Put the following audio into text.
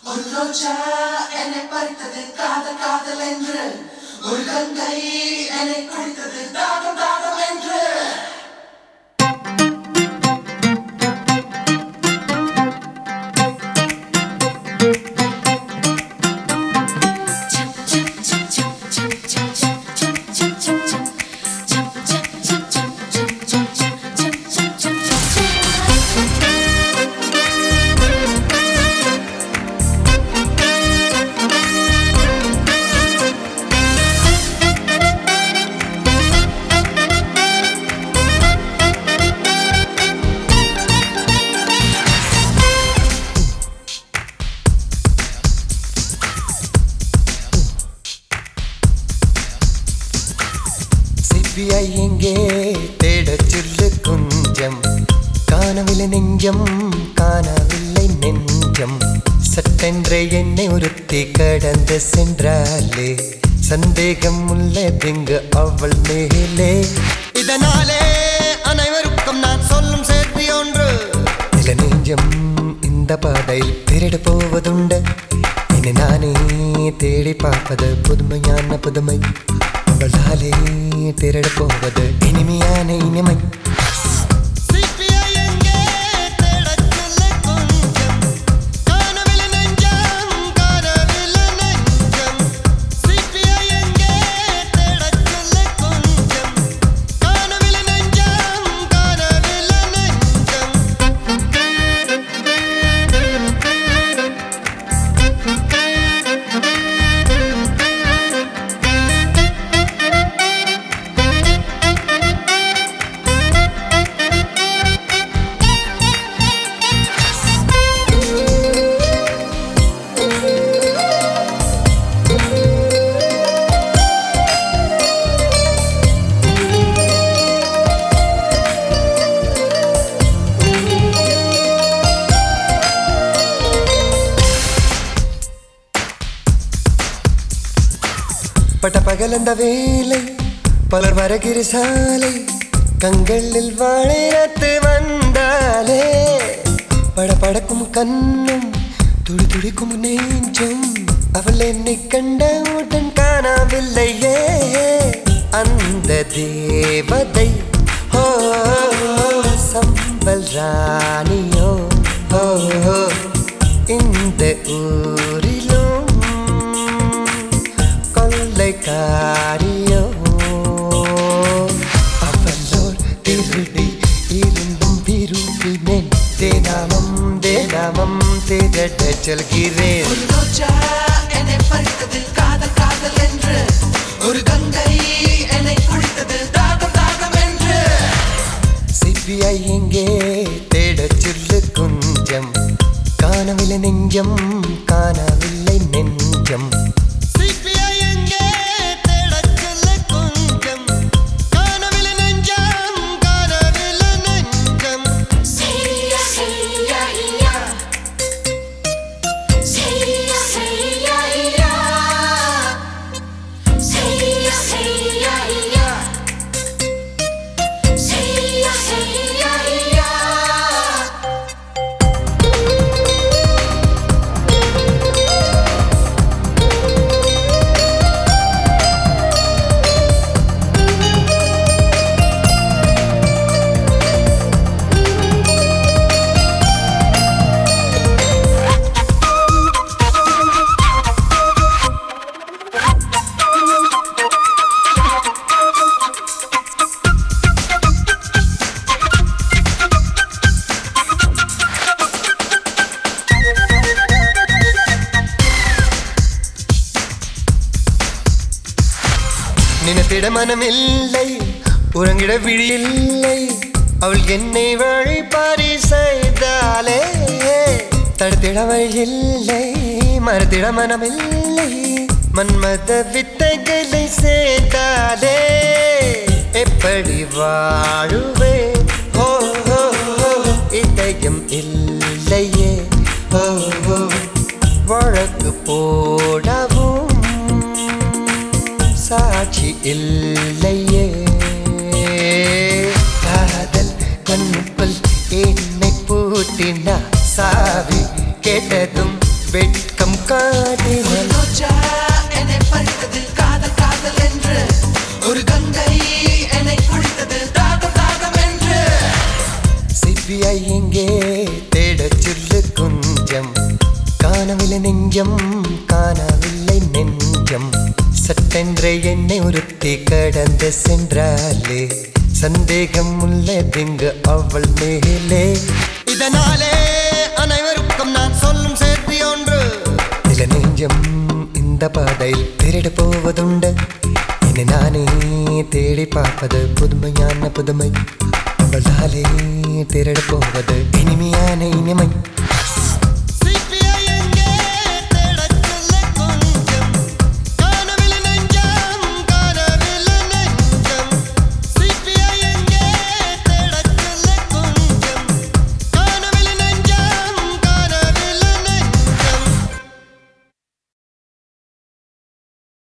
ஒரு ரோஜா என்னை பறித்தது காதல் காதல் என்று ஒரு கங்கை என்னை குடித்தது தாகம் தாகம் என்று சிபிஐ எங்கே தேடச் சொல்லு கொஞ்சம் காணவில்லை நெஞ்சம் காணவில்லை நெஞ்சம் சட்டென்று என்னை ஒருத்தி கடந்து சென்றாலே சந்தேகம் உள்ளதுங்க அவள் மேலே இதனாலே அனைவருக்கும் நான் சொல்லும் செய்தி ஒன்று சில நெஞ்சம் இந்த பாதையில் திருடு போவதுண்டு என்னை நானே தேடி பார்ப்பது புதுமையான புதுமை அவளாலே திருடு போவது இனிமையான இனிமை பட்ட பகலந்த வேலை பலர் வருகிற சாலை கண்களில் வாழைத்து வந்தாலே பட படக்கும் கண்ணும் துடி துடிக்கும் நெஞ்சும் அவள் என்னை கண்டவுடன் காணவில்லையே அந்த தேவதை ஓ சம்பல் ராணியோ ஓ இந்த ஊரிலும் கொள்ளைக்காரியோ அவளோர் திருடி இருந்தும் விரும்பினேன் தேனாமம் தேனாமம் தேடட்ட செல்கிறேன் ஒரு ரோஜா என்னை பறித்தது காதல் காதல் என்று ஒரு கங்கை என்னை குடித்தது தாகம் தாகம் என்று சிபிஐ எங்கே தேடச் சொல்லு கொஞ்சம் காணவில்லை நெஞ்சம் காணவில்லை நெஞ்சம் நினைத்திட மனமில்லை உறங்கிட விழியில்லை அவள் என்னை வழிபாரி செய்தாலே தடுத்திட வழியில்லை மறுத்திட மனமில்லை மன்மத வித்தைகளை சேர்த்தாலே எப்படி வாழுவே ஓ ஓ, ஓ, இதயம் இல்லையே ஓ ஓ, வழக்கு போடவும் சாட்சி இல்லையே காதல் கண்ணுக்குள் என்னை பூட்டினா சாவி கேட்டதும் வெட்க வெக்கம் காட்டினாள் ரோஜா என்னை பறித்தது காதல் காதல் என்று ஒரு கங்கை என்னை குடித்தது தாகம் தாகம் என்று சிபிஐ எங்கே தேடச் சொல்லு கொஞ்சம் காணவில்லை நெஞ்சம் காணவில்லை நெஞ்சம் சட்டென்ற என்னை ஒருத்தி கடந்து சென்றாலே சந்தேகம் உள்ளதுங்க அவள் மேலே இதனாலே அனைவருக்கும் நான் சொல்லும் சேர்த்தி ஒன்று சில நெஞ்சம் இந்த பாதையில் திருட போவதுண்டு என்னை நானே தேடி பார்ப்பது புதுமையான புதுமை அவளாலே திருட போவது இனிமையான இனிமை